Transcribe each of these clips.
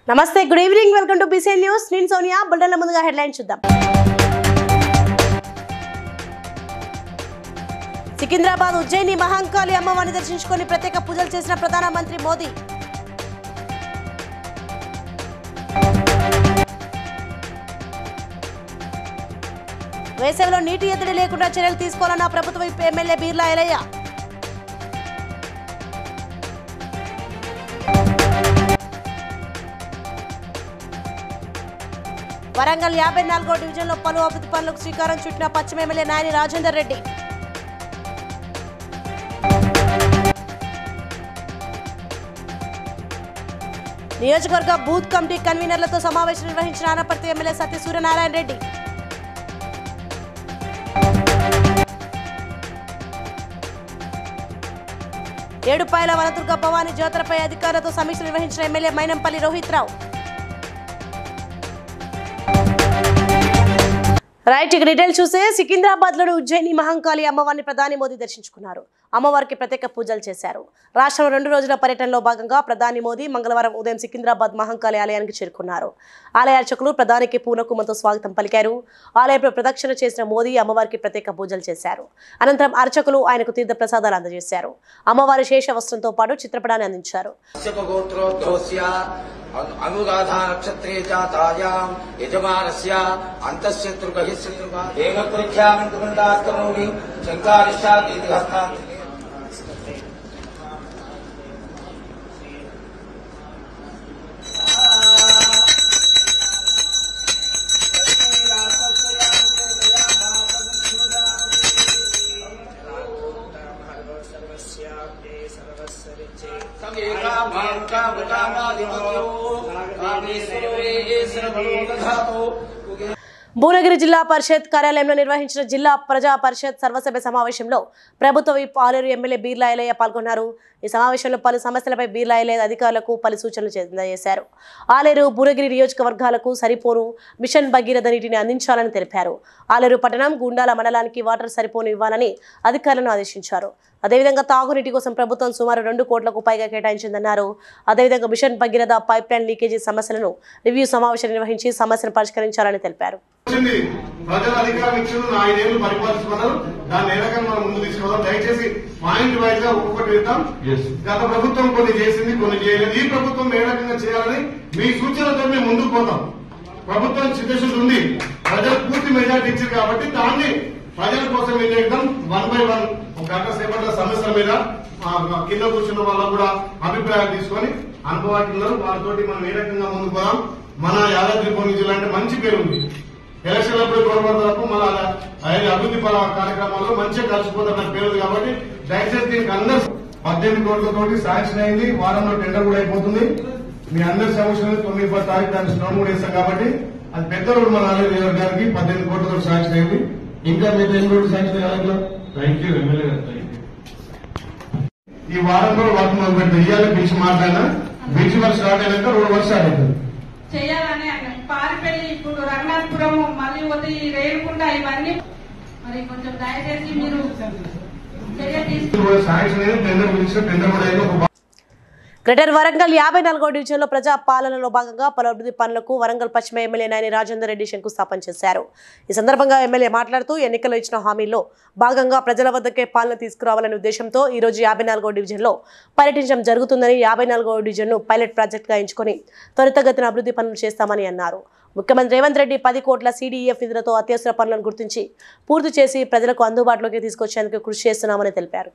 నమస్తే good evening welcome to BC news నేను సోనియా బుల్టన్ల ముందుగా హెడ్లైన్ చూద్దాం సికింద్రాబాద్ ఉజ్జయిని మహంకాళి అమ్మవారిని దర్శించుకొని ప్రత్యేక పూజలు చేసిన ప్రధానమంత్రి మోదీ వేసవిలో నీటి ఎద్దడి లేకుండా చర్యలు తీసుకోవాలన్న ప్రభుత్వ ఎమ్మెల్యే బీర్లా ఎలయ్య వరంగల్ యాభై నాలుగో డివిజన్లో పలు అభివృద్ధి పనులకు శ్రీకారం చుట్టిన పశ్చిమ ఎమ్మెల్యే నాయని రాజేందర్ రెడ్డి నియోజకవర్గ బూత్ కమిటీ కన్వీనర్లతో సమావేశం నిర్వహించిన ఆనపర్తి ఎమ్మెల్యే సత్య సూర్యనారాయణ రెడ్డి ఏడుపాయల వనదుర్గ భవానీ జాతరపై అధికారులతో సమీక్ష నిర్వహించిన ఎమ్మెల్యే మైనంపల్లి రోహిత్ రావు రైట్ ఇక డీటెయిల్ చూస్తే సికింద్రాబాద్ లోని ఉజ్జయిని మహంకాళి అమ్మవారిని ప్రధాని మోదీ దర్శించుకున్నారు అమ్మవారికి ప్రత్యేక పూజలు చేశారు రాష్ట్రం రెండు రోజుల పర్యటనలో భాగంగా ప్రధాని మోదీ మంగళవారం ఉదయం సికింద్రాబాద్ మహంకాళి ఆలయానికి చేరుకున్నారు ఆలయ అర్చకులు ప్రధానికి పూర్ణకుమంతో స్వాగతం పలికారు ఆలయంలో ప్రదక్షిణ చేసిన మోదీ అమ్మవారికి ప్రత్యేక పూజలు చేశారు అనంతరం అర్చకులు ఆయనకు తీర్థ ప్రసాదాలు అందజేశారు అమ్మవారి శేష వస్త్రంతో పాటు చిత్రపటాన్ని అందించారు गोत्रोद्भवस्य अनुराधा नक्षत्रे जातायाम् यजमानस्य अन्तःशत्रुकः शत्रुका हेमत्रिख्यामन्तमन्दास्तमौलि शङ्कारिष्टात् భువనగిరి జిల్లా పరిషత్ కార్యాలయంలో నిర్వహించిన జిల్లా ప్రజా పరిషత్ సర్వసభ్య సమావేశంలో ప్రభుత్వ విప్ ఆలేరు ఎమ్మెల్యే బీర్లా ఎలయ్య పాల్గొన్నారు ఈ సమావేశంలో పలు సమస్యలపై బీర్లా ఎలయ్య అధికారులకు పలు సూచనలు చేశారు ఆలేరు భువనగిరి నియోజకవర్గాలకు సరిపోను మిషన్ భగీరథ నీటిని అందించాలని తెలిపారు ఆలేరు పట్టణం గుండాల మండలానికి వాటర్ సరిపోను ఇవ్వాలని అధికారులను ఆదేశించారు అదేవిధంగా తాగునీటి కోసం ప్రభుత్వం సుమారు రెండు కోట్లకు పైగా కేటాయించిందన్నారు అదేవిధంగా mission Bhagiratha pipeline leakage సమస్యలను రివ్యూ సమావేశం నిర్వహించి సమస్యను పరిష్కరించాలని తెలిపారు వచ్చింది ప్రజల అధికారం ఇచ్చింది నా ఐదేళ్లు పరిపాలిస్తున్నారు దాన్ని ఏ రకంగా మనం ముందు తీసుకున్నాం దయచేసి పాయింట్ వైజ్ గా ఒక్కొక్కటి ఇద్దాం గత ప్రభుత్వం కొన్ని చేసింది కొన్ని చేయలేదు ఈ ప్రభుత్వం ఏ రకంగా చేయాలని మీ సూచనలతో మేము ముందుకు పోతాం ప్రభుత్వం చిత్తశుద్ధి ఉంది ప్రజలు పూర్తి మెజార్టీ ఇచ్చారు కాబట్టి దాన్ని ప్రజల కోసం ఏం చేద్దాం వన్ బై వన్ ఒక గంట సేపట్ల సమస్యల మీద ఆ, కింద కూర్చున్న వాళ్ళకు కూడా అభిప్రాయాలు తీసుకొని అనుభవాలు ఉన్నారు వాళ్ళతోటి మనం ఏ రకంగా ముందుకు పోదాం మన యాదాద్రి భువనగిరి జిల్లా అంటే మంచి పేరు ఉంది ఎలక్షన్ అప్పుడు గవర్నమెంట్ మన ఆయన అభివృద్ధి పర- కార్యక్రమాల్లో మంచిగా కలిసిపోతున్న పేరు ఉంది కాబట్టి దయచేసి దీనికి అందరూ పద్దెనిమిది కోట్లతోటి శాంక్షన్ అయింది వారంలో టెండర్ కూడా అయిపోతుంది మీ అందరి సమస్యలు తొమ్మిది పది తారీఖు దాన్ని స్టోన్ కూడా ఇస్తాం కాబట్టి అది పెద్ద రోడ్డు మన ఆలయ నియోజకవర్గానికి పద్దెనిమిది కోట్లతో శాంక్షన్ అయింది ఇంకా మీరు ఎన్ని రోడ్డు శాంక్షన్ కాలేదు థ్యాంక్ యూ ఎమ్మెల్యే గారు థ్యాంక్ యూ ఈ వారంలో వర్క్ మొదలు పెట్టి ఇయ్యాలి బీచ్ మాట్లాడినా బీచ్ వర్క్ స్టార్ట్ అయినాక రోడ్ వర్క్ స్టార్ట్ అవుతుంది చేయాలని అన్న పారిపల్లి ఇప్పుడు రఘునాథపురం మళ్ళీ పోతే ఈ రేణుకుంట ఇవన్నీ మరి కొంచెం దయచేసి మీరు చర్య తీసుకు కూడా శాంక్షన్ అయింది టెండర్ పిలిచిన టెండర్ కూడా అయింది ఒక గ్రేటర్ వరంగల్ యాభై నాలుగో డివిజన్లో ప్రజా పాలనలో భాగంగా పలు అభివృద్ధి పనులకు వరంగల్ పశ్చిమ ఎమ్మెల్యే నాయని రాజేందర్ రెడ్డి శంకుస్థాపన చేశారు ఈ సందర్భంగా ఎమ్మెల్యే మాట్లాడుతూ ఎన్నికల్లో ఇచ్చిన హామీల్లో భాగంగా ప్రజల వద్దకే పాలన తీసుకురావాలనే ఉద్దేశంతో ఈ రోజు యాభై నాలుగో డివిజన్లో పర్యటించడం జరుగుతుందని యాభై నాలుగో డివిజన్ను పైలట్ ప్రాజెక్టుగా ఎంచుకొని త్వరితగతిన అభివృద్ధి పనులు చేస్తామని అన్నారు ముఖ్యమంత్రి రేవంత్ రెడ్డి పది కోట్ల సీడీఎఫ్ నిధులతో అత్యవసర పనులను గుర్తించి పూర్తి చేసి ప్రజలకు అందుబాటులోకి తీసుకొచ్చేందుకు కృషి చేస్తున్నామని తెలిపారు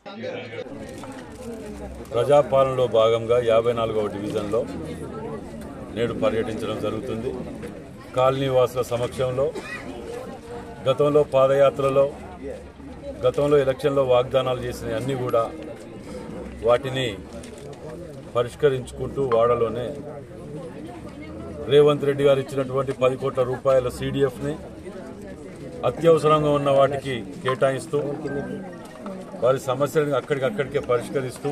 ప్రజాపాలనలో భాగంగా యాభై నాలుగవ డివిజన్లో నేడు పర్యటించడం జరుగుతుంది కాలనీ వాసుల సమక్షంలో గతంలో పాదయాత్రలో గతంలో ఎలక్షన్లో వాగ్దానాలు చేసిన అన్నీ కూడా వాటిని పరిష్కరించుకుంటూ వాడలోనే రేవంత్ రెడ్డి గారు ఇచ్చినటువంటి పది కోట్ల రూపాయల సీడీఎఫ్ని అత్యవసరంగా ఉన్న వాటికి కేటాయిస్తూ వారి సమస్యలను అక్కడికక్కడికే పరిష్కరిస్తూ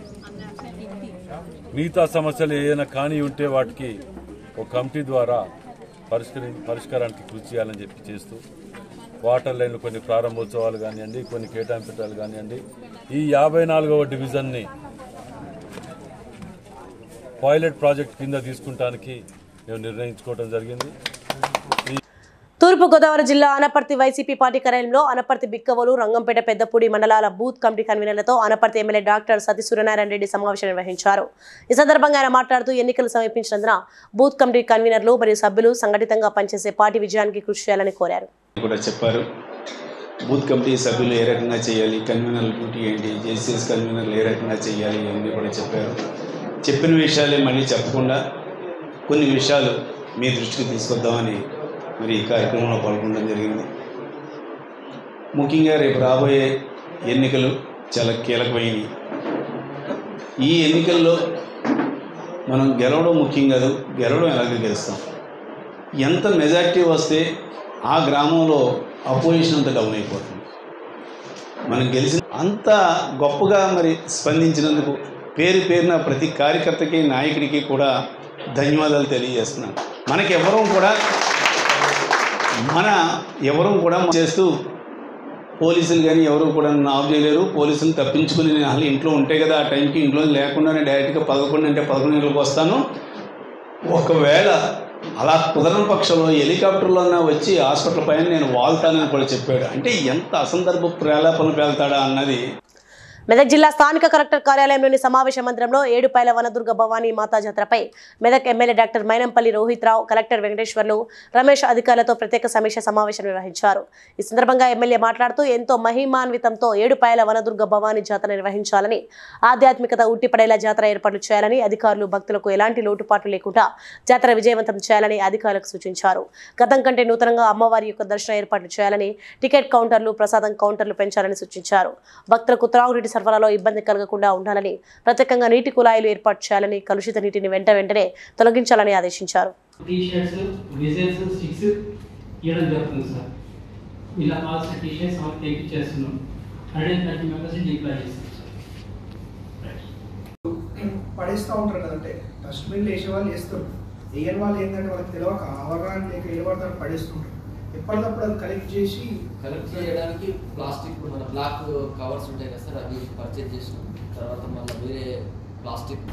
మిగతా సమస్యలు ఏదైనా కానీ ఉంటే వాటికి ఒక కమిటీ ద్వారా పరిష్కరి పరిష్కారానికి కృషి చేయాలని చెప్పి చేస్తూ వాటర్ లైన్లు కొన్ని ప్రారంభోత్సవాలు కానివ్వండి కొన్ని కేటాయించడాలు కానివ్వండి ఈ యాభై నాలుగవ డివిజన్ని పైలట్ ప్రాజెక్ట్ కింద తీసుకుంటానికి మేము నిర్ణయించుకోవడం జరిగింది తూర్పు గోదావరి జిల్లా అనపర్తి వైసీపీ పార్టీ కార్యాలయంలో అనపర్తి బిక్కవోలు రంగంపేట పెద్దపూడి మండలాల బూత్ కమిటీ కన్వీనర్లతో అనపర్తి ఎమ్మెల్యే డాక్టర్ సతీ సూర్యనారాయణ రెడ్డి సమావేశం నిర్వహించారు ఈ సందర్భంగా ఆయన మాట్లాడుతూ ఎన్నికలు సమీపించినందున బూత్ కమిటీ కన్వీనర్లు మరియు సభ్యులు సంఘటితంగా పనిచేసే పార్టీ విజయానికి కృషి చేయాలని కోరారు కూడా చెప్పారు బూత్ కమిటీ సభ్యులు ఏ రకంగా చేయాలి కన్వీనర్ డ్యూటీ ఏంటి జేసీఎస్ కన్వీనర్లు ఏ రకంగా చేయాలి ఇవన్నీ కూడా చెప్పారు చెప్పిన విషయాలే మళ్ళీ చెప్పకుండా కొన్ని విషయాలు మీ దృష్టికి తీసుకొద్దామని మరి ఈ కార్యక్రమంలో పాల్గొనడం జరిగింది ముఖ్యంగా రేపు రాబోయే ఎన్నికలు చాలా కీలకమైనవి ఈ ఎన్నికల్లో మనం గెలవడం ముఖ్యం కాదు గెలవడం ఎలాగో గెలుస్తాం ఎంత మెజారిటీ వస్తే ఆ గ్రామంలో అపోజిషన్ అంతా డౌన్ అయిపోతుంది మనం గెలిచిన అంత గొప్పగా మరి స్పందించినందుకు పేరు పేరున ప్రతి కార్యకర్తకి నాయకుడికి కూడా ధన్యవాదాలు తెలియజేస్తున్నాను మనకి ఎవరూ కూడా మన ఎవరూ కూడా చేస్తూ పోలీసులు కానీ ఎవరు కూడా నన్ను ఆఫ్ చేయలేరు పోలీసులు తప్పించుకుని నేను అసలు ఇంట్లో ఉంటే కదా ఆ టైంకి ఇంట్లో లేకుండానే డైరెక్ట్గా పదకొండు అంటే పదకొండు గంటలకు వస్తాను ఒకవేళ అలా కుదరని పక్షంలో హెలికాప్టర్లోనే వచ్చి హాస్పిటల్ పైన నేను వాళ్తానని కూడా చెప్పాడు అంటే ఎంత అసందర్భ ప్రేలాపన పేల్తాడా అన్నది మెదక్ జిల్లా స్థానిక కలెక్టర్ కార్యాలయంలోని సమావేశ మందిరంలో ఏడుపాయల వనదుర్గ భవానీ మాతా జాతరపై Medak MLA doctor Mynampally Rohit Rao collector Venkateswarlu Ramesh అధికారులతో ప్రత్యేక సమీక్ష సమావేశం నిర్వహించారు ఈ సందర్భంగా ఎమ్మెల్యే మాట్లాడుతూ ఎంతో మహిమాన్వితంతో ఏడుపాయల వనదుర్గ భవానీ జాతర నిర్వహించాలని ఆధ్యాత్మికత ఉట్టిపడేలా జాతర ఏర్పాట్లు చేయాలని అధికారులు భక్తులకు ఎలాంటి లోటుపాట్లు లేకుండా జాతర విజయవంతం చేయాలని అధికారులకు సూచించారు గతం కంటే నూతనంగా అమ్మవారి యొక్క దర్శన ఏర్పాట్లు చేయాలని టికెట్ కౌంటర్లు ప్రసాదం కౌంటర్లు పెంచాలని సూచించారు భక్తులకు త్రాగునీటి సరఫరాలో ఇబ్బంది కలగకుండా ఉండాలని ప్రత్యేకంగా నీటి కుళాయిలు ఏర్పాటు చేయాలని కలుషిత నీటిని వెంట వెంటనే తొలగించాలని ఆదేశించారు టీ షర్ట్స్ విజల్స్ స్టిక్స్ ఇవ్వడం జరుగుతుంది సార్ ఇలా కావాల్సిన టీ షర్ట్స్ మనకి తెప్పించేస్తున్నాం hundred and thirty members deploy చేస్తాం సార్ పడేస్తూ ఉంటారు కదంటే డస్ట్బిన్లు వేసే వాళ్ళు వేస్తారు వేయని వాళ్ళు ఏంటంటే వాళ్ళకి తెలియక అవగాహన లేక ఏ పడతారు పడేస్తుంటారు ఎప్పటికప్పుడు అది కలెక్ట్ చేసి కలెక్ట్ చేయడానికి ప్లాస్టిక్ మన బ్లాక్ కవర్స్ ఉంటాయి కదా సార్ అవి పర్చేజ్ చేసినాం తర్వాత మళ్ళీ వేరే ప్లాస్టిక్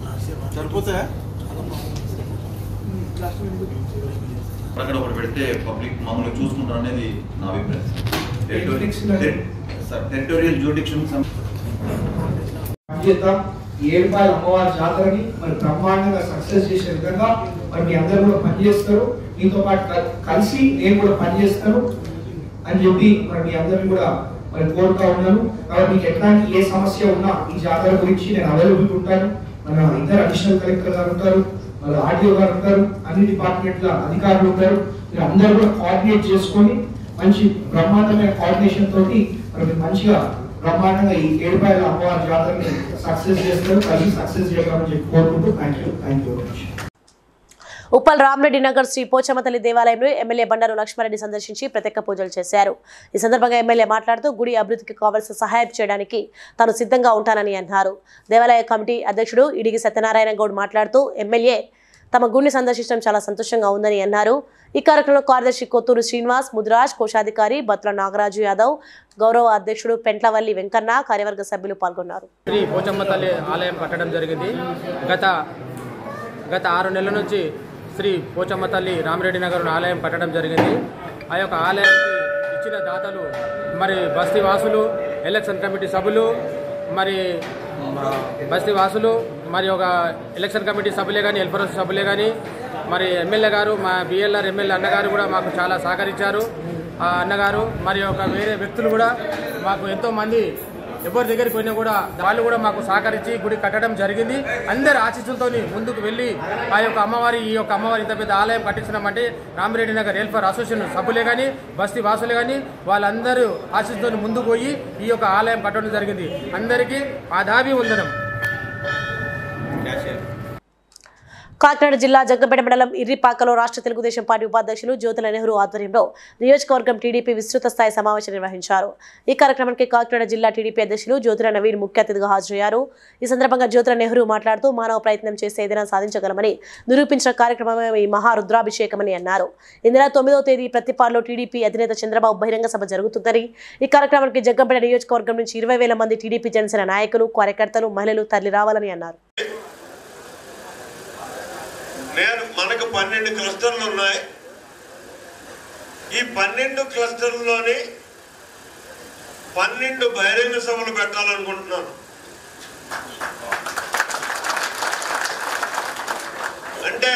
అక్కడ ఒకటి పెడితే పబ్లిక్ మామూలుగా చూసుకుంటారు అనేది నా అభిప్రాయం Jurisdiction territorial sir territorial jurisdiction చేద్దాం ఏడుపాయల అమ్మవారి జాతరని మరి బ్రహ్మాండంగా సక్సెస్ చేసే విధంగా మరి మీ అందరూ కూడా పనిచేస్తారు మీతో పాటు కల్- కలిసి నేను కూడా పనిచేస్తాను అని చెప్పి మరి మీ అందరిని కూడా మరి కోరుతా ఉన్నాను కాబట్టి మీకు ఎట్లాంటి ఏ సమస్య ఉన్నా ఈ జాతర గురించి నేను అవైలబుల్ ఉంటాను మన ఇద్దరు అడిషనల్ కలెక్టర్ గారు ఉంటారు మరి ఆర్టీఓ గారు ఉంటారు అన్ని డిపార్ట్మెంట్ల అధికారులు ఉంటారు మీరు అందరూ కూడా కోఆర్డినేట్ చేసుకొని మంచి బ్రహ్మాండమైన కోఆర్డినేషన్ తోటి మరి మీరు మంచిగా బ్రహ్మాండంగా ఈ ఏడుపాయల అమ్మవారి జాతరని సక్సెస్ చేస్తారు కలిసి సక్సెస్ చేయగలమని చెప్పి కోరుకుంటూ thank you thank you very much Uppal Ramareddy Nagar Shri Pochamma తల్లి దేవాలయంలో ఎమ్మెల్యే బండారు లక్ష్మారెడ్డి సందర్శించి ప్రత్యేక పూజలు చేశారు ఈ సందర్భంగా ఎమ్మెల్యే మాట్లాడుతూ గుడి అభివృద్ధికి కావాల్సిన సహాయం చేయడానికి తాను సిద్ధంగా ఉంటానని అన్నారు దేవాలయ కమిటీ అధ్యక్షుడు ఇడిగి సత్యనారాయణ గౌడ్ మాట్లాడుతూ ఎమ్మెల్యే తమ గుడిని సందర్శించడం చాలా సంతోషంగా ఉందని అన్నారు ఈ కార్యక్రమంలో కార్యదర్శి కొత్తూరు శ్రీనివాస్ ముదిరాజ్ కోశాధికారి బత్తుల నాగరాజు యాదవ్ గౌరవ అధ్యక్షుడు పెంట్లవల్లి వెంకన్న కార్యవర్గ సభ్యులు పాల్గొన్నారు శ్రీ పోచమ్మ తల్లి ఆలయం కట్టడం జరిగింది గత గత ఆరు నెలల నుంచి శ్రీ పోచమ్మ తల్లి రామిరెడ్డి నగర్ ఆలయం కట్టడం జరిగింది ఆ యొక్క ఆలయానికి ఇచ్చిన దాతలు మరి బస్తీ వాసులు ఎలక్షన్ కమిటీ సభ్యులు మరి ఆ, బస్తీ వాసులు మరి ఒక ఎలక్షన్ కమిటీ సభ్యులే కానీ ఎల్ఫరస్ సభ్యులే కానీ మరి ఎమ్మెల్యే గారు మా బిఎల్ఆర్ ఎమ్మెల్యే అన్నగారు కూడా మాకు చాలా సహకరించారు ఆ అన్నగారు మరి ఒక వేరే వ్యక్తులు కూడా మాకు ఎంతో మంది ఎవరి దగ్గరికి పోయినా కూడా వాళ్ళు కూడా మాకు సహకరించి గుడి కట్టడం జరిగింది అందరి ఆశీస్సులతో ముందుకు వెళ్ళి ఆ యొక్క అమ్మవారి ఈ యొక్క అమ్మవారి ఇంత పెద్ద ఆలయం కట్టించినామంటే రామిరెడ్డి నగర్ వెల్ఫేర్ అసోసియేషన్ సభ్యులే కానీ బస్తీ వాసులే కానీ వాళ్ళందరూ ఆశీస్సులతో ముందుకు పోయి ఈ యొక్క ఆలయం కట్టడం జరిగింది అందరికీ ఆదాభి వందనం కాకినాడ జిల్లా జగ్గంపేట మండలం ఇర్రిపాకలో రాష్ట్ర తెలుగుదేశం పార్టీ ఉపాధ్యక్షులు జ్యోతుల నెహ్రూ ఆధ్వర్యంలో నియోజకవర్గం టీడీపీ విస్తృత స్థాయి సమావేశం నిర్వహించారు ఈ కార్యక్రమానికి కాకినాడ జిల్లా టీడీపీ అధ్యక్షులు జ్యోతుల నవీన్ ముఖ్య అతిథిగా హాజరయ్యారు ఈ సందర్భంగా జ్యోతుల నెహ్రూ మాట్లాడుతూ మానవ ప్రయత్నం చేస్తే ఏదైనా సాధించగలమని నిరూపించిన కార్యక్రమమే ఈ మహారుద్రాభిషేకమని అన్నారు ఈ నెల తొమ్మిదవ తేదీ ప్రతిపాడులో టీడీపీ అధినేత చంద్రబాబు బహిరంగ సభ జరుగుతుందని ఈ కార్యక్రమానికి జగ్గంపేట నియోజకవర్గం నుంచి ఇరవై వేల మంది టీడీపీ జనసేన నాయకులు కార్యకర్తలు మహిళలు తరలి రావాలని అన్నారు నేను మనకు పన్నెండు క్లస్టర్లు ఉన్నాయి ఈ పన్నెండు క్లస్టర్లలోని పన్నెండు బహిరంగ సభలు పెట్టాలనుకుంటున్నాను అంటే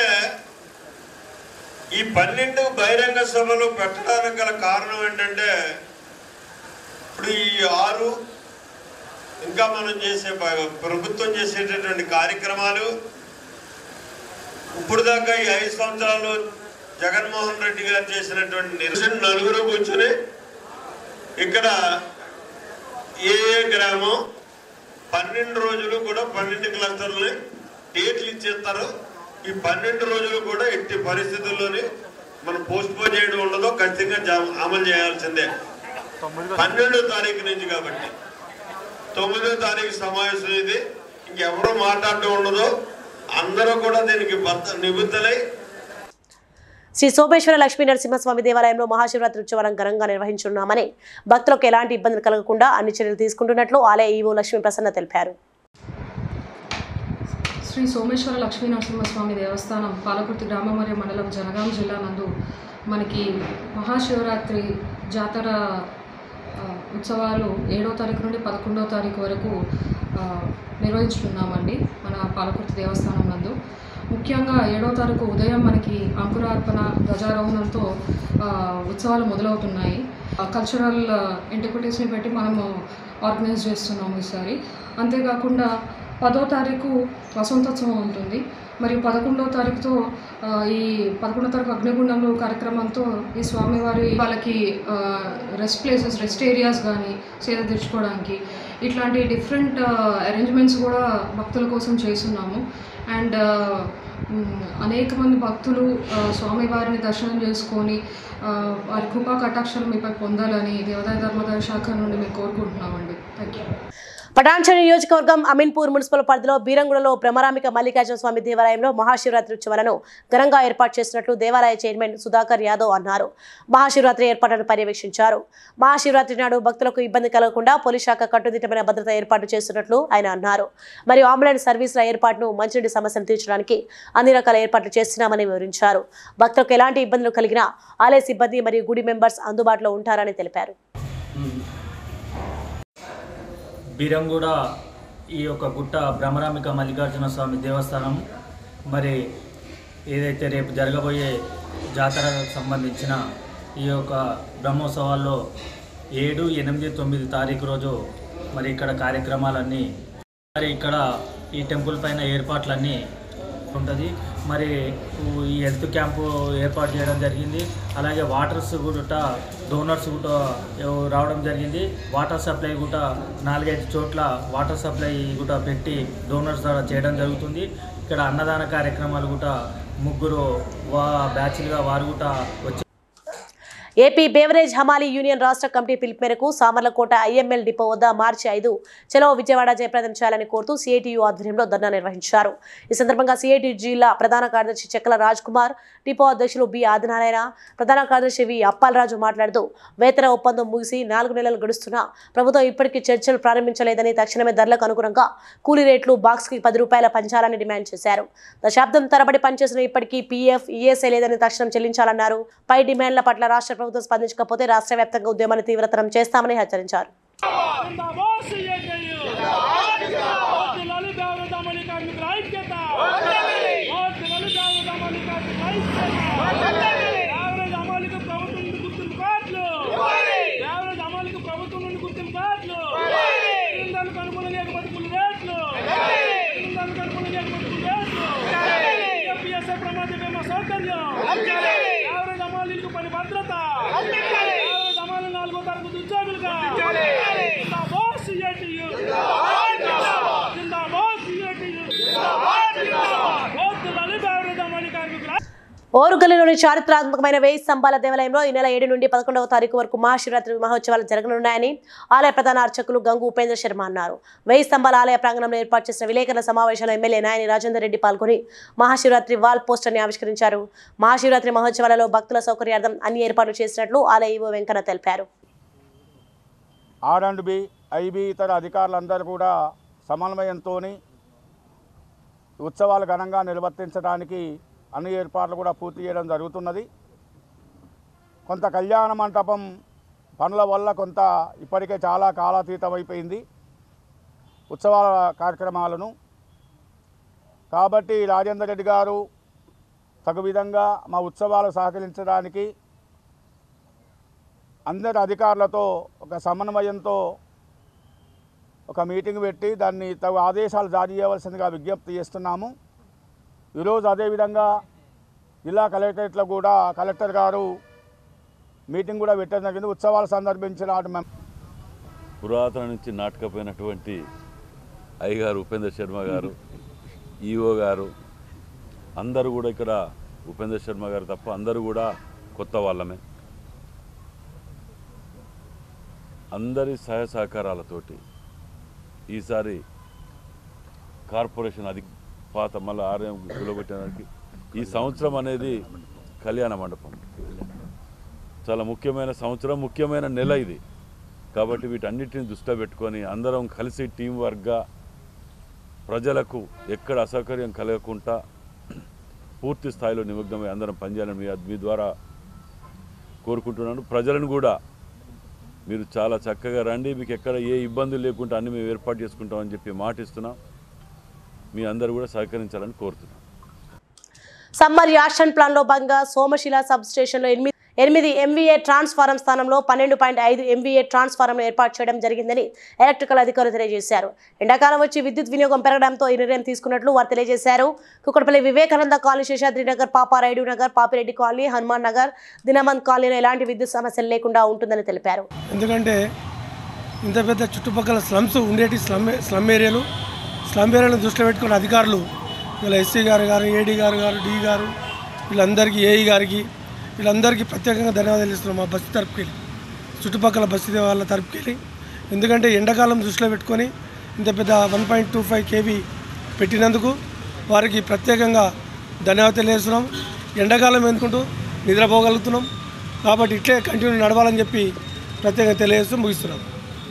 ఈ పన్నెండు బహిరంగ సభలు పెట్టడానికి గల కారణం ఏంటంటే ఇప్పుడు ఈ ఆరు ఇంకా మనం చేసే ప- ప్రభుత్వం చేసేటటువంటి కార్యక్రమాలు ఇప్పుడు దాకా ఈ ఐదు సంవత్సరాలు జగన్మోహన్ రెడ్డి గారు చేసినటువంటి నిరసన నలుగురు కూర్చొని ఇక్కడ ఏ ఏ గ్రామం పన్నెండు రోజులు కూడా పన్నెండు క్లస్టర్లని డేట్లు ఇచ్చేస్తారు ఈ పన్నెండు రోజులు కూడా ఎట్టి పరిస్థితుల్లోని మనం పోస్ట్ పోన్ చేయడం ఉండదో ఖచ్చితంగా జా- అమలు చేయాల్సిందే పన్నెండో తారీఖు నుంచి కాబట్టి తొమ్మిదో తారీఖు సమావేశం ఇది ఇంకెవరూ మాట్లాడటం ఉండదు అందరూ కూడా దీనికి బద్ద నిబుద్ధలై శ్రీ సోమేశ్వర లక్ష్మీ నరసింహస్వామి దేవాలయంలో మహాశివరాత్రి ఉత్సవాలను ఘనంగా నిర్వహించున్నామని భక్తులకు ఎలాంటి ఇబ్బందులు కలగకుండా అన్ని చర్యలు తీసుకుంటున్నట్లు ఆలయ ఈవో లక్ష్మీ ప్రసన్న తెలిపారు శ్రీ సోమేశ్వర లక్ష్మీ నరసింహస్వామి దేవస్థానం పాలకుర్తి గ్రామం మరియు మండలం జనగాం జిల్లా నందు మనకి మహాశివరాత్రి జాతర ఆ, ఉత్సవాలు ఏడో తారీఖు నుండి పదకొండో తారీఖు వరకు ఆ, నిర్వహించుతున్నామండి మన పాలకుర్తి దేవస్థానం నందు ముఖ్యంగా ఏడో తారీఖు ఉదయం మనకి అంకురార్పణ ధ్వజారోహణంతో ఆ, ఉత్సవాలు మొదలవుతున్నాయి కల్చరల్ ఎంటిక్విటీస్ని పెట్టి మనము ఆర్గనైజ్ చేస్తున్నాము ఈసారి అంతేకాకుండా పదో తారీఖు వసంతోత్సవం ఉంటుంది మరియు పదకొండో తారీఖుతో ఆ, ఈ పదకొండో తారీఖు అగ్నిగుండంలో కార్యక్రమంతో ఈ స్వామివారి వాళ్ళకి రెస్ట్ ప్లేసెస్ రెస్ట్ ఏరియాస్ కానీ సేద తీర్చుకోవడానికి ఇట్లాంటి డిఫరెంట్ అరేంజ్మెంట్స్ కూడా భక్తుల కోసం చేస్తున్నాము అండ్ అనేక మంది భక్తులు ఆ, స్వామివారిని దర్శనం చేసుకొని ఆ, వారి కృపా కటాక్షాలు మీపై పొందాలని దేవాదాయ ధర్మదాయ శాఖ నుండి మేము కోరుకుంటున్నామండి థ్యాంక్ యూ పటాన్చెరు నియోజకవర్గం అమీన్పూర్ మున్సిపల్ పరిధిలో బీరంగుడలో భ్రమరామిక మల్లికార్జున స్వామి దేవాలయంలో మహాశివరాత్రి ఉత్సవాలను ఘనంగా ఏర్పాటు చేసినట్లు దేవాలయ చైర్మన్ సుధాకర్ యాదవ్ అన్నారు మహాశివరాత్రి ఏర్పాట్లను పర్యవేక్షించారు మహాశివరాత్రి నాడు భక్తులకు ఇబ్బంది కలగకుండా పోలీస్ శాఖ కట్టుదిట్టమైన భద్రత ఏర్పాటు చేస్తున్నట్లు ఆయన అన్నారు మరియు అంబులెన్స్ సర్వీసుల ఏర్పాటును మంచినీటి సమస్యను తీర్చడానికి అన్ని రకాల ఏర్పాట్లు చేస్తున్నామని వివరించారు భక్తులకు ఎలాంటి ఇబ్బందులు కలిగినా ఆలయ సిబ్బంది మరియు గుడి మెంబర్స్ అందుబాటులో ఉంటారని తెలిపారు బీరంగూడ ఈ యొక్క గుట్ట భ్రమరామిక మల్లికార్జున స్వామి దేవస్థానం మరి ఏదైతే రేపు జరగబోయే జాతరకు సంబంధించిన ఈ యొక్క బ్రహ్మోత్సవాల్లో ఏడు ఎనిమిది తొమ్మిది తారీఖు రోజు మరి ఇక్కడ కార్యక్రమాలన్నీ మరి ఇక్కడ ఈ టెంపుల్ పైన ఏర్పాట్లన్నీ ఉంటుంది మరి ఈ హెల్త్ క్యాంపు ఏర్పాటు చేయడం జరిగింది అలాగే వాటర్స్ కూడా డోనర్స్ కూడా రావడం జరిగింది వాటర్ సప్లై కూడా నాలుగైదు చోట్ల వాటర్ సప్లై కూడా పెట్టి డోనర్స్ ద్వారా చేయడం జరుగుతుంది ఇక్కడ అన్నదాన కార్యక్రమాలు కూడా ముగ్గురు వా బ్యాచ్లుగా వారు కూడా వచ్చి ఏపీ బేవరేజ్ హమాలీ యూనియన్ రాష్ట్ర కమిటీ పిలుపు మేరకు సామర్లకోట ఐఎంఎల్ డిపో వద్ద మార్చి ఐదు చలో విజయవాడ జయప్రదం చేయాలని కోరుతూ సిఐటియు ఆధ్వర్యంలో ధర్నా నిర్వహించారు ఈ సందర్భంగా సిఐటి జిల్లా ప్రధాన కార్యదర్శి చెక్కల రాజ్ కుమార్ డిపో అధ్యక్షులు బి ఆదినారాయణ ప్రధాన కార్యదర్శి వి అప్పాలరాజు మాట్లాడుతూ వేతన ఒప్పందం ముగిసి నాలుగు నెలలు గడుస్తున్నా ప్రభుత్వం ఇప్పటికీ చర్చలు ప్రారంభించలేదని తక్షణమే ధరలకు అనుగుణంగా కూలీ రేట్లు బాక్స్కి పది రూపాయల పంచాలని డిమాండ్ చేశారు దశాబ్దం తరబడి పనిచేసిన ఇప్పటికీ పీఎఫ్ ఈఎస్ఐ లేదని తక్షణం చెల్లించాలన్నారు పై డిమాండ్ల పట్ల రాష్ట్ర ప్రభుత్వం స్పందించకపోతే రాష్ట్ర వ్యాప్తంగా ఉద్యమాన్ని తీవ్రతరం చేస్తామని హెచ్చరించారు పని భద్రత అమలు నాలుగో తరగతి ఉద్యోగులుగా జిందాబాద్ సిఐటియు జిందాబాద్ సిఐటియు వద్దులని బేవరేజ్ అమలు కార్మికుల ఓరుగల్లులోని చారిత్రాత్మకమైన వేయి స్తంభాల దేవాలయంలో ఈ నెల ఏడు నుండి పదకొండవ తారీఖు వరకు మహాశివరాత్రి మహోత్సవాలు జరగనున్నాయని ఆలయ ప్రధాన అర్చకులు గంగు ఉపేంద్ర శర్మ అన్నారు వేయి స్తంభాల ఆలయ ప్రాంగణంలో ఏర్పాటు చేసిన విలేకరుల సమావేశంలో ఎమ్మెల్యే నాయని రాజేందర్ రెడ్డి పాల్గొని మహాశివరాత్రి వాల్ పోస్టర్ని ఆవిష్కరించారు మహాశివరాత్రి మహోత్సవాలలో భక్తుల సౌకర్యార్థం అన్ని ఏర్పాట్లు చేసినట్లు ఆలయ ఈవో వెంకన్న తెలిపారు ఆర్ అండ్ బి ఐబి ఇతర అధికారులందరూ కూడా సమన్వయంతో ఉత్సవాలు ఘనంగా నిర్వర్తించడానికి అన్ని ఏర్పాట్లు కూడా పూర్తి చేయడం జరుగుతున్నది కొంత కళ్యాణ మంటపం పనుల వల్ల కొంత ఇప్పటికే చాలా కాలాతీతం అయిపోయింది ఉత్సవాల కార్యక్రమాలను కాబట్టి రాజేందర్ రెడ్డి గారు తగు విధంగా మా ఉత్సవాలు సహకరించడానికి అందరి అధికారులతో ఒక సమన్వయంతో ఒక మీటింగ్ పెట్టి దాన్ని తగు ఆదేశాలు జారీ చేయవలసిందిగా విజ్ఞప్తి చేస్తున్నాము ఈరోజు అదేవిధంగా జిల్లా కలెక్టరేట్లో కూడా కలెక్టర్ గారు మీటింగ్ కూడా పెట్టడం జరిగింది ఉత్సవాలు సందర్భించిన వాటి మేము పురాతన నుంచి నాటకపోయినటువంటి అయ్యగారు ఉపేంద్ర శర్మ గారు ఈఓ గారు అందరూ కూడా ఇక్కడ ఉపేంద్ర శర్మ గారు తప్ప అందరూ కూడా కొత్త వాళ్ళమే అందరి సహాయ సహకారాలతోటి ఈసారి కార్పొరేషన్ అది పాత మళ్ళీ ఆర్యం కూలగొట్టడానికి ఈ సంవత్సరం అనేది కళ్యాణ మండపం చాలా ముఖ్యమైన సంవత్సరం ముఖ్యమైన నెల ఇది కాబట్టి వీటన్నిటిని దృష్టిలో పెట్టుకొని అందరం కలిసి టీం వర్క్గా ప్రజలకు ఎక్కడ అసౌకర్యం కలగకుండా పూర్తి స్థాయిలో నిమగ్నమై అందరం పనిచేయాలని మీ మీ ద్వారా కోరుకుంటున్నాను ప్రజలను కూడా మీరు చాలా చక్కగా రండి మీకు ఎక్కడ ఏ ఇబ్బందులు లేకుండా అన్ని మేము ఏర్పాటు చేసుకుంటామని చెప్పి మాటిస్తున్నాం మీ అందరూ కూడా సహకరించాలని కోరుతున్నాం సమ్మర్ యాక్షన్ ప్లాన్ లో భాగంగా సోమశిల సబ్ స్టేషన్ లో ఎనిమిది ఎనిమిది ఎంవీఏ ట్రాన్స్ఫారం స్థానంలో పన్నెండు పాయింట్ ఐదు ఎంవీఏ ట్రాన్స్ఫారం ఏర్పాటు చేయడం జరిగిందని ఎలక్ట్రికల్ అధికారులు తెలియజేశారు ఎండాకాలం వచ్చి విద్యుత్ వినియోగం పెరగడంతో ఈ నిర్ణయం తీసుకున్నట్లు వారు తెలియజేశారు కుక్కడపల్లి వివేకానంద కాలనీ శేషాద్రి నగర్ పాపారాయుడు నగర్ పాపిరెడ్డి కాలనీ హనుమాన్ నగర్ దినమంత్ కాలనీలో ఎలాంటి విద్యుత్ సమస్యలు లేకుండా ఉంటుందని తెలిపారు ఎందుకంటే ఇంత పెద్ద చుట్టుపక్కల స్లమ్స్ ఉండేటి స్లమ్ స్లమ్ ఏరియాలు స్లమ్ ఏరియాలను దృష్టిలో పెట్టుకున్న అధికారులు వీళ్ళ ఎస్సీ గారు గారు ఏడీ గారు గారు డి గారు వీళ్ళందరికీ ఏఈ గారికి వీళ్ళందరికీ ప్రత్యేకంగా ధన్యవాదాలు ఇస్తున్నాం మా బస్సు తరపుకి వెళ్ళి చుట్టుపక్కల బస్సు వాళ్ళ తరపుకి వెళ్ళి ఎందుకంటే ఎండాకాలం దృష్టిలో పెట్టుకొని ఇంత పెద్ద one point two five KV పెట్టినందుకు వారికి ప్రత్యేకంగా ధన్యవాదాలు తెలియజేస్తున్నాం ఎండాకాలం ఎందుకుంటూ నిద్రపోగలుగుతున్నాం కాబట్టి ఇట్లే కంటిన్యూ నడవాలని చెప్పి ప్రత్యేకంగా తెలియజేస్తూ ముగిస్తున్నాం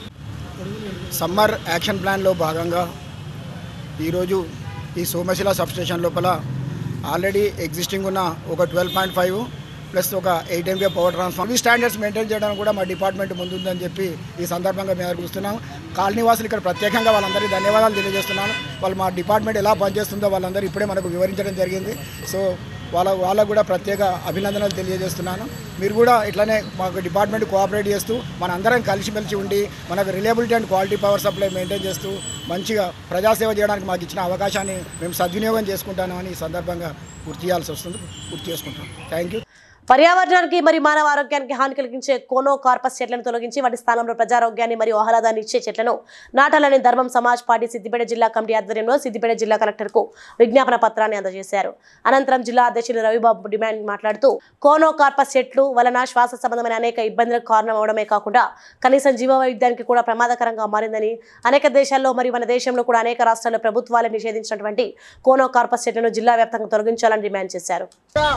సమ్మర్ యాక్షన్ ప్లాన్లో భాగంగా ఈరోజు ఈ సోమశిల సబ్స్టేషన్ లోపల ఆల్రెడీ ఎగ్జిస్టింగ్ ఉన్న ఒక ట్వెల్వ్ పాయింట్ ఫైవ్ ప్లస్ ఒక ఎయిట్ ఎంబీ పవర్ ట్రాన్స్ఫార్మర్ ఈ స్టాండర్డ్స్ మెయింటైన్ చేయడానికి కూడా మా డిపార్ట్మెంట్ ముందుందని చెప్పి ఈ సందర్భంగా మేము చూస్తున్నాం కాలనీ వాసులు ఇక్కడ ప్రత్యేకంగా వాళ్ళందరికీ ధన్యవాదాలు తెలియజేస్తున్నాను వాళ్ళు మా డిపార్ట్మెంట్ ఎలా పనిచేస్తుందో వాళ్ళందరూ ఇప్పుడే మనకు వివరించడం జరిగింది సో వాళ్ళ వాళ్ళకు కూడా ప్రత్యేక అభినందనలు తెలియజేస్తున్నాను మీరు కూడా ఇట్లానే మాకు డిపార్ట్మెంట్ కోఆపరేట్ చేస్తూ మన అందరం కలిసిమెలిసి ఉండి మనకు reliability and quality power supply maintain చేస్తూ మంచిగా ప్రజాసేవ చేయడానికి మాకు ఇచ్చిన అవకాశాన్ని మేము సద్వినియోగం చేసుకుంటామని ఈ సందర్భంగా గుర్తు చేయాల్సి వస్తుంది గుర్తు చేసుకుంటాం థ్యాంక్ యూ పర్యావరణానికి మరియు మానవ ఆరోగ్యానికి హాని కలిగించే కోనో కార్పస్ చెట్లను తొలగించి వాటి స్థానంలో ప్రజారోగ్యాన్ని మరియు ఆహ్లాదాన్ని ఇచ్చే చెట్లను నాటాలని ధర్మం సమాజ్ పార్టీ సిద్దిపేట జిల్లా కమిటీ ఆధ్వర్యంలో సిద్దిపేట జిల్లా కలెక్టర్కు విజ్ఞాపన పత్రాన్ని అందజేశారు అనంతరం జిల్లా అధ్యక్షులు రవిబాబు డిమాండ్ మాట్లాడుతూ కోనో కార్పస్ చెట్లు వలన శ్వాస సంబంధమైన అనేక ఇబ్బందులకు కారణమవడమే కాకుండా కనీసం జీవ వైవిధ్యానికి కూడా ప్రమాదకరంగా మారిందని అనేక దేశాల్లో మరియు మన దేశంలో కూడా అనేక రాష్ట్రాల్లో ప్రభుత్వాలు నిషేధించినటువంటి కోనో కార్పస్ చెట్లను జిల్లా వ్యాప్తంగా తొలగించాలని డిమాండ్ చేశారు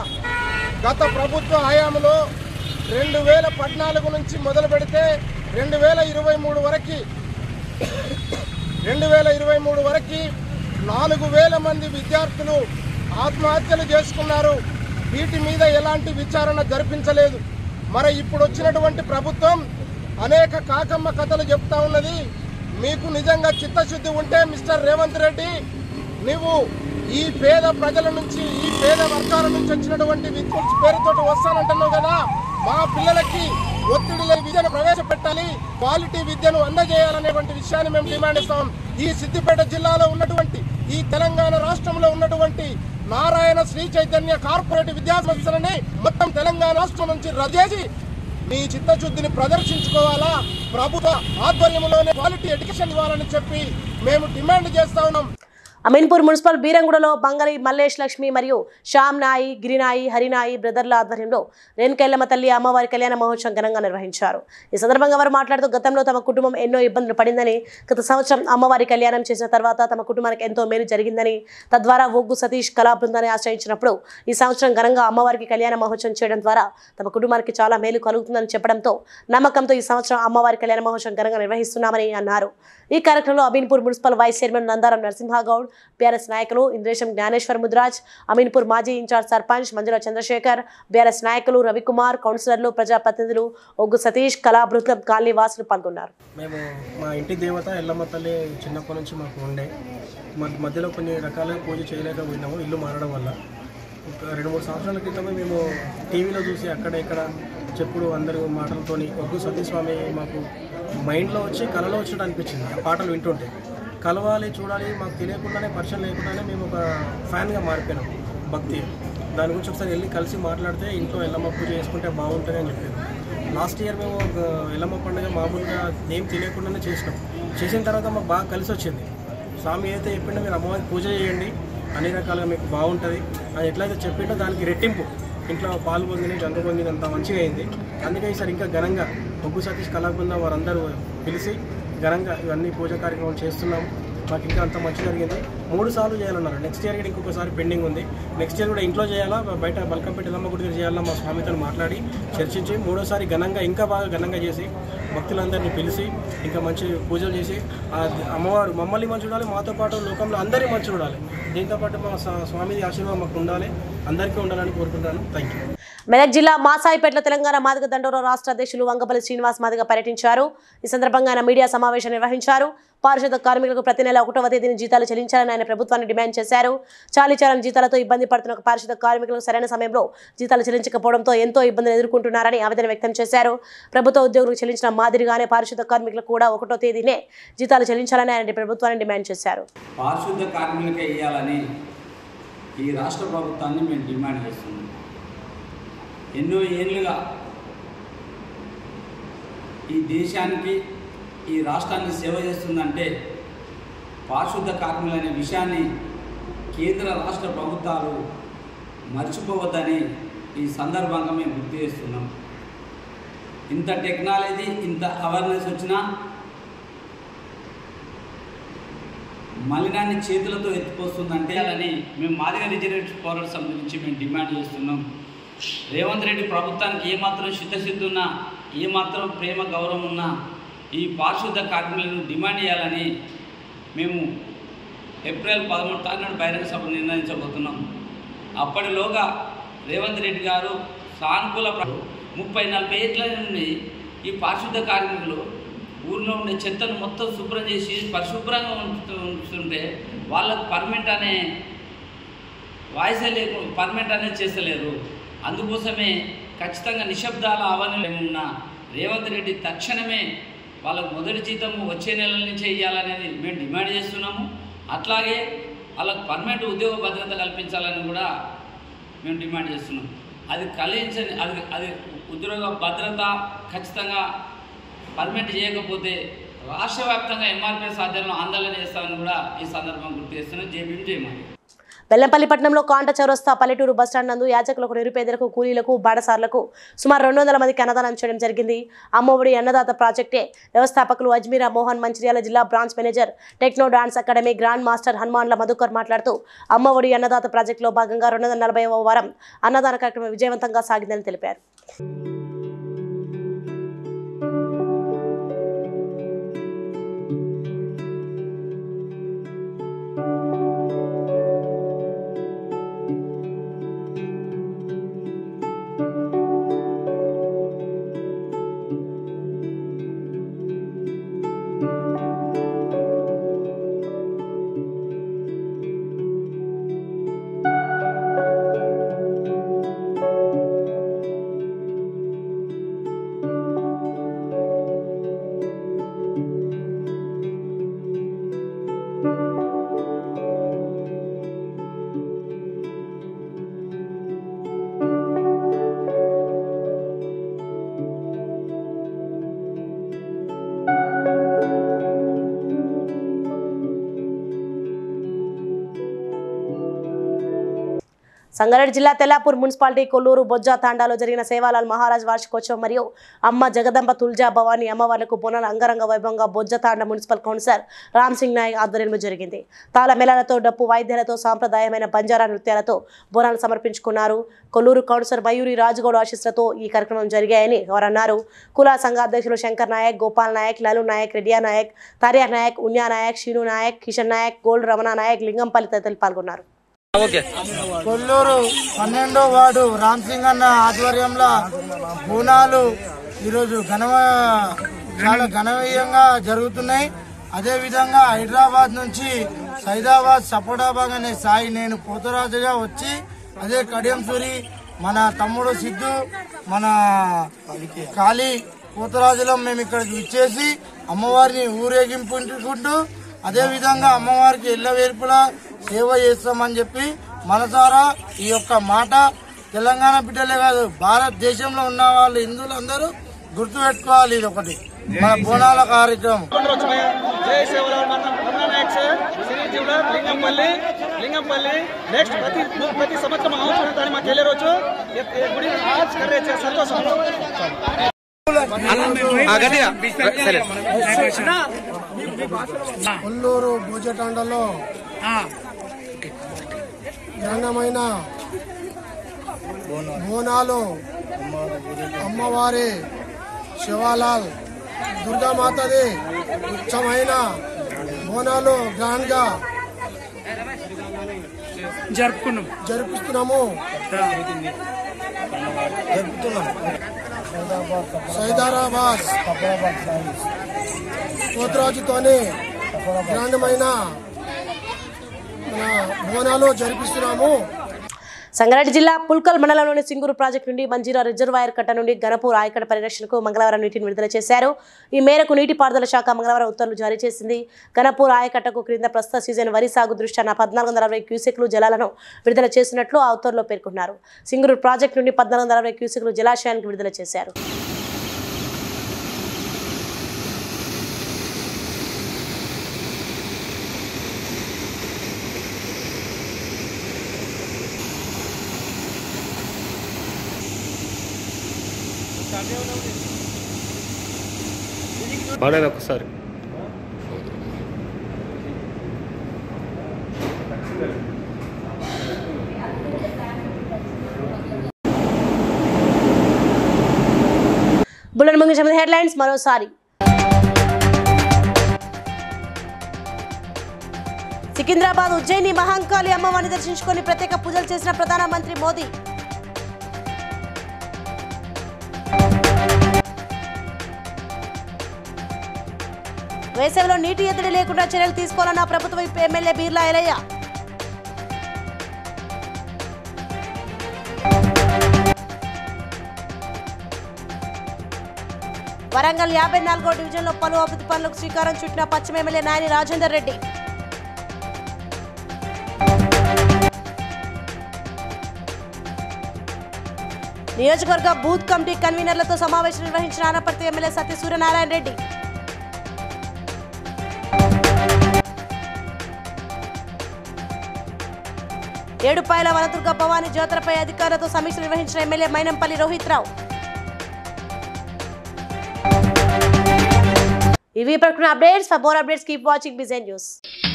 గత ప్రభుత్వ హయాంలో రెండు వేల పద్నాలుగు నుంచి మొదలు పెడితే రెండు వేల ఇరవై మూడు వరకు రెండు వేల ఇరవై మూడు వరకు నాలుగు వేల మంది విద్యార్థులు ఆత్మహత్యలు చేసుకున్నారు వీటి మీద ఎలాంటి విచారణ జరిపించలేదు మరి ఇప్పుడు వచ్చినటువంటి ప్రభుత్వం అనేక కాకమ్మ కథలు చెప్తా ఉన్నది మీకు నిజంగా చిత్తశుద్ధి ఉంటే మిస్టర్ రేవంత్ రెడ్డి నువ్వు ఈ పేద ప్రజల నుంచి ఈ పేద వర్గాల నుంచి వచ్చినటువంటి విద్యుత్ పేరుతోటి వస్తానంటున్నావు కదా మా పిల్లలకి ఒత్తిడి లేని విద్యను ప్రవేశపెట్టాలి క్వాలిటీ విద్యను అందజేయాలనేటువంటి విషయాన్ని మేము డిమాండ్ ఇస్తాం ఈ సిద్దిపేట జిల్లాలో ఉన్నటువంటి ఈ తెలంగాణ రాష్ట్రంలో ఉన్నటువంటి నారాయణ శ్రీ చైతన్య కార్పొరేట్ విద్యా సంస్థలని మొత్తం తెలంగాణ రాష్ట్రం నుంచి రద్దు చేసి మీ చిత్తశుద్ధిని ప్రదర్శించుకోవాలా ప్రభుత్వ ఆధ్వర్యంలోనే క్వాలిటీ ఎడ్యుకేషన్ ఇవ్వాలని చెప్పి మేము డిమాండ్ చేస్తా ఉన్నాం అమీన్పూర్ మున్సిపల్ బీరంగూడలో బంగళి మల్లేష్ లక్ష్మి మరియు శ్యామ్ నాయి గిరినాయి హరినాయి బ్రదర్ల ఆధ్వర్యంలో రేణుకెల్లమ్మ తల్లి అమ్మవారి కళ్యాణ మహోత్సవం ఘనంగా నిర్వహించారు ఈ సందర్భంగా వారు మాట్లాడుతూ గతంలో తమ కుటుంబం ఎన్నో ఇబ్బందులు పడిందని గత సంవత్సరం అమ్మవారి కళ్యాణం చేసిన తర్వాత తమ కుటుంబానికి ఎంతో మేలు జరిగిందని తద్వారా ఒగ్గు సతీష్ కళా బృందాన్ని ఆశ్రయించినప్పుడు ఈ సంవత్సరం ఘనంగా అమ్మవారికి కళ్యాణ మహోత్సవం చేయడం ద్వారా తమ కుటుంబానికి చాలా మేలు కలుగుతుందని చెప్పడంతో నమ్మకంతో ఈ సంవత్సరం అమ్మవారి కళ్యాణ మహోత్సవం ఘనంగా నిర్వహిస్తున్నామని అన్నారు ఈ కార్యక్రమంలో Aminpur municipal vice chairman Nandaram Narasimha Goud BRS నాయకులు ఇంద్రేశం జ్ఞానేశ్వర్ ముద్రాజ్ అమీన్పూర్ మాజీ ఇన్ఛార్జ్ సర్పంచ్ మంజుల చంద్రశేఖర్ బీఆర్ఎస్ నాయకులు రవికుమార్ కౌన్సిలర్లు ప్రజాప్రతినిధులు ఒగ్గు సతీష్ కళాభృతం కాలనీ వాసులు పాల్గొన్నారు మేము మా ఇంటి దేవత ఎల్లమ్మ తల్లి చిన్నప్పటి నుంచి మాకు ఉండే మ- మధ్యలో కొన్ని రకాలుగా పూజ చేయలేకపోయినాము ఇల్లు మారడం వల్ల ఒక రెండు మూడు సంవత్సరాల క్రితమే మేము టీవీలో చూసి అక్కడ ఇక్కడ చెప్పుడు అందరూ మాటలతోని ఒగ్గు సతీస్వామి మాకు మైండ్లో వచ్చి కళలో వచ్చినట్టు అనిపించింది ఆ పాటలు వింటుంటే కలవాలి చూడాలి మాకు తెలియకుండానే పరిచయం లేకుండానే మేము ఒక ఫ్యాన్గా మారిపోయినాం భక్తి దాని గురించి ఒకసారి వెళ్ళి కలిసి మాట్లాడితే ఇంట్లో ఎల్లమ్మ పూజ చేసుకుంటే బాగుంటుంది అని చెప్పారు లాస్ట్ ఇయర్ మేము ఒక ఎల్లమ్మ పండుగ మామూలుగా ఏం తెలియకుండానే చేసినాం చేసిన తర్వాత మాకు బాగా కలిసి వచ్చింది స్వామి ఏదైతే చెప్పిండో మీరు అమ్మవారికి పూజ చేయండి అన్ని రకాలుగా మీకు బాగుంటుంది అని ఎట్లయితే చెప్పిండో దానికి రెట్టింపు ఇంట్లో పాలు పొందిన జంత పొందిన అంత మంచిగా అయింది అందుకే ఈసారి ఇంకా ఘనంగా ఒగ్గు సతీష్ కళాబృందం వారందరూ పిలిచి ఘనంగా ఇవన్నీ పూజ కార్యక్రమం చేస్తున్నాము మాకు ఇంకా అంత మంచి జరిగింది మూడు సార్లు చేయాలన్నారు నెక్స్ట్ ఇయర్ కూడా ఇంకొకసారి పెండింగ్ ఉంది నెక్స్ట్ ఇయర్ కూడా ఇంట్లో చేయాలా బయట బల్కంపేట ఎల్లమ్మ గుడి దగ్గర చేయాలా మా స్వామితో మాట్లాడి చర్చించి మూడోసారి ఘనంగా ఇంకా బాగా ఘనంగా చేసి భక్తులందరినీ పిలిచి ఇంకా మంచి పూజలు చేసి ఆ అమ్మవారు మమ్మల్ని మంచి చూడాలి మాతో పాటు లోకంలో అందరినీ మంచి చూడాలి దీంతో పాటు మా స్వా- స్వామి ఆశీర్వాదం మాకు ఉండాలి అందరికీ ఉండాలని కోరుకుంటాను థ్యాంక్ యూ మెదక్ జిల్లా మాసాయిపేటలో తెలంగాణ మాదిగ దండోర రాష్ట్ర అధ్యక్షులు వంగపల్లి శ్రీనివాస్ మాదిగ పర్యటించారు ఈ సందర్భంగా ఆయన మీడియా సమావేశం నిర్వహించారు పారిశుద్ధ కార్మికులకు ప్రతి నెల ఒకటవ తేదీని జీతాలు చెల్లించాలని ఆయన ప్రభుత్వాన్ని డిమాండ్ చేశారు చాలీచాలని జీతాలతో ఇబ్బంది పడుతున్న ఒక పారిశుద్ధ కార్మికులకు సరైన సమయంలో జీతాలు చెల్లించకపోవడంతో ఎంతో ఇబ్బందులు ఎదుర్కొంటున్నారని ఆవేదన వ్యక్తం చేశారు ప్రభుత్వ ఉద్యోగులకు చెల్లించిన మాదిరిగానే పారిశుద్ధ కార్మికులకు కూడా ఒకటో తేదీనే జీతాలు చెల్లించాలని ఆయన ప్రభుత్వాన్ని డిమాండ్ చేశారు పారిశుద్ధ కార్మికులకే ఇవ్వాలని ఈ రాష్ట్ర ప్రభుత్వాన్ని మేము డిమాండ్ చేస్తున్నాం ఎన్నో ఏళ్ళుగా ఈ దేశానికి ఈ రాష్ట్రాన్ని సేవ చేస్తుందంటే పారిశుద్ధ కార్మికులు అనే విషయాన్ని కేంద్ర రాష్ట్ర ప్రభుత్వాలు మర్చిపోవద్దని ఈ సందర్భంగా మేము గుర్తు చేస్తున్నాం ఇంత టెక్నాలజీ ఇంత అవేర్నెస్ వచ్చినా మలినాన్ని చేతులతో ఎత్తుకొస్తుందంటే అని మేము మాదిగ రిజర్వేషన్ పోరాట సమితి నుంచి మేము డిమాండ్ చేస్తున్నాం రేవంత్ రెడ్డి ప్రభుత్వానికి ఏమాత్రం చిత్తశుద్ధి ఉన్నా ఏమాత్రం ప్రేమ గౌరవం ఉన్నా ఈ పారిశుద్ధ కార్మికులను డిమాండ్ చేయాలని మేము ఏప్రిల్ పదమూడు తారీఖు బహిరంగ సభ నిర్ణయించబోతున్నాం అప్పటిలోగా రేవంత్ రెడ్డి గారు సానుకూల ప్ర- ముప్పై నలభై ఏళ్ళ నుండి ఈ పారిశుద్ధ కార్మికులు ఊర్లో ఉండే చెత్తను మొత్తం శుభ్రం చేసి పరిశుభ్రంగా ఉంచుతూ ఉంచుతుంటే వాళ్ళకు పర్మిట్ అనే వాయిసే లేకు పర్మిట్ అనేది చేస్తలేరు అందుకోసమే ఖచ్చితంగా నిశ్శబ్దాల ఆవరణ ఉన్న రేవంత్ రెడ్డి తక్షణమే వాళ్ళకు మొదటి జీతం వచ్చే నెలల నుంచే ఇవ్వాలనేది మేము డిమాండ్ చేస్తున్నాము అట్లాగే వాళ్ళకు పర్మనెంట్ ఉద్యోగ భద్రత కల్పించాలని కూడా మేము డిమాండ్ చేస్తున్నాం అది కలిగించని అది అది ఉద్యోగ భద్రత ఖచ్చితంగా పర్మనెంట్ చేయకపోతే రాష్ట్ర వ్యాప్తంగా ఎంఆర్పీఎస్ ఆధ్వర్యంలో ఆందోళన చేస్తామని కూడా ఈ సందర్భంగా గుర్తు చేస్తున్నాం జేబీఎం జయమాలి బెల్లంపల్లి పట్టణంలో కాంట చౌరస్తా పల్లెటూరు బస్టాండ్ నందు యాచకులకు నిరుపేదలకు కూలీలకు బాడసార్లకు సుమారు రెండు వందల మందికి అన్నదానం చేయడం జరిగింది అమ్మఒడి అన్నదాత ప్రాజెక్టే వ్యవస్థాపకులు అజ్మీరా మోహన్ మంచిర్యాల జిల్లా branch manager techno dance academy grand master హనుమాన్ల మధుకర్ మాట్లాడుతూ అమ్మఒడి అన్నదాత ప్రాజెక్టులో భాగంగా రెండు వందల నలభై వారం అన్నదాన కార్యక్రమం విజయవంతంగా సాగిందని తెలిపారు సంగారెడ్డి జిల్లా తెల్లాపూర్ మున్సిపాలిటీ కొల్లూరు బొజ్జా తాండాలో జరిగిన సేవాలాల్ మహారాజ్ వార్షికోత్సవం మరియు అమ్మ జగదంబ తుల్జా భవాని అమ్మవార్లకు బోనాల అంగరంగ వైభవంగా బొజ్జా తాండా మున్సిపల్ కౌన్సిలర్ రామ్ సింగ్ నాయక్ ఆధ్వర్యంలో జరిగింది తాళ మేళాలతో డప్పు వాయిద్యాలతో సాంప్రదాయమైన బంజారా నృత్యాలతో బోనాలు సమర్పించుకున్నారు కొల్లూరు కౌన్సిలర్ మయూరి రాజగౌడ్ ఆశీస్సులతో ఈ కార్యక్రమం జరిగాయని వారు అన్నారు కుల సంఘ అధ్యక్షులు శంకర్ నాయక్ గోపాల్ నాయక్ లాలు నాయక్ రెడ్డియా నాయక్ తారియా నాయక్ ఉన్యా నాయక్ శీను నాయక్ కిషన్ నాయక్ గోల్డ్ రమణ నాయక్ లింగంపల్లి తదితరులు పాల్గొన్నారు కొల్లూరు పన్నెండో వార్డు రామ్ సింగ్ అన్న ఆధ్వర్యంలో బోనాలు ఈరోజు ఘన చాలా ఘనవీయంగా జరుగుతున్నాయి అదే విధంగా హైదరాబాద్ నుంచి సైదాబాద్ సపోటాబాద్ అనే సాయి నేను పోతరాజుగా వచ్చి అదే కడియం సూరి మన తమ్ముడు సిద్ధు మన కాళీ పోతరాజులో మేము ఇక్కడ ఇచ్చేసి అమ్మవారిని ఊరేగింపుకుంటూ అదే విధంగా అమ్మవారికి ఎల్లవేర్పులా సేవ చేస్తామని చెప్పి మనసారా ఈ యొక్క మాట తెలంగాణ బిడ్డలే కాదు భారతదేశంలో ఉన్న వాళ్ళు హిందువులందరూ గుర్తు పెట్టుకోవాలి ఇది ఒకటి మన బోనాల కార్యక్రమం జై సేవలాల్ మండలం కమలానాయక్ సార్ సిరి జిల్లా లింగంపల్లి లింగంపల్లి నెక్స్ట్ ప్రతి ప్రతి సంవత్సరం అవసరం దాన్ని మాకు వెళ్ళే రోజు ये- ये गुड़ी आज कर रहे थे संतोषం కొల్లూరు భోజటాండలో ఘనమైన బోనాలు అమ్మవారి శివాలాల్ దుర్గామాతది ఉచ్చమైన బోనాలు గ్రాండ్ గా జరుపుకున్నాం జరిపిస్తున్నాము జరుపుతున్నాం సైదారాబాద్ పోతరాజుతోని గ్రాండమైన మన బోనాలు జరిపిస్తున్నాము సంగారెడ్డి జిల్లా పుల్కల్ మండలంలోని సింగూరు ప్రాజెక్టు నుండి మంజీరా రిజర్వాయర్ కట్ట నుండి గణపూర్ ఆయకట్ట పరిరక్షణకు మంగళవారం నీటిని విడుదల చేశారు ఈ మేరకు నీటిపారుదల శాఖ మంగళవారం ఉత్తర్వులు జారీ చేసింది గణపూర్ ఆయకట్టకు క్రింద ప్రస్తుత సీజన్ వరి సాగు దృష్ట్యా పద్నాలుగు వందల అరవై క్యూసెక్లు జలాలను విడుదల చేసినట్లు ఆ ఉత్తర్వులో పేర్కొన్నారు సింగూరు ప్రాజెక్టు నుండి పద్నాలుగు వందల అరవై క్యూసెక్లు జలాశయానికి విడుదల చేశారు పడేది ఒకసారి బుల్లెట్ ముగించే ముందు హెడ్లైన్స్ మరోసారి సికింద్రాబాద్ ఉజ్జయిని మహంకాళి అమ్మవారిని దర్శించుకొని ప్రత్యేక పూజలు చేసిన ప్రధానమంత్రి మోదీ వేసవిలో నీటి ఎద్దడి లేకుండా చర్యలు తీసుకోవాలన్న ప్రభుత్వ ఎమ్మెల్యే బీర్లా ఎలయ్య వరంగల్ యాభై నాలుగో డివిజన్లో పలు అభివృద్ధి పనులకు శ్రీకారం చుట్టిన పశ్చిమ ఎమ్మెల్యే నాయని రాజేందర్ రెడ్డి నియోజకవర్గ బూత్ కమిటీ కన్వీనర్లతో సమావేశం నిర్వహించిన ఆనపర్తి ఎమ్మెల్యే సత్య సూర్యనారాయణ రెడ్డి ఏడుపాయల వనదుర్గ భవానీ జాతరపై అధికారులతో సమీక్ష నిర్వహించిన ఎమ్మెల్యే మైనంపల్లి రోహిత్ రావు ఇవి ప్రకటన updates for more updates keep watching బిజెన్ news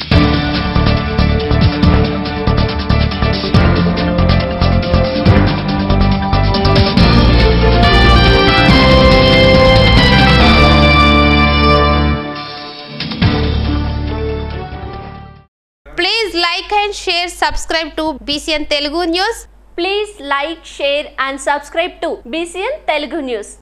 Please like and share, subscribe to BCN Telugu News. Please like, share and subscribe to BCN Telugu News.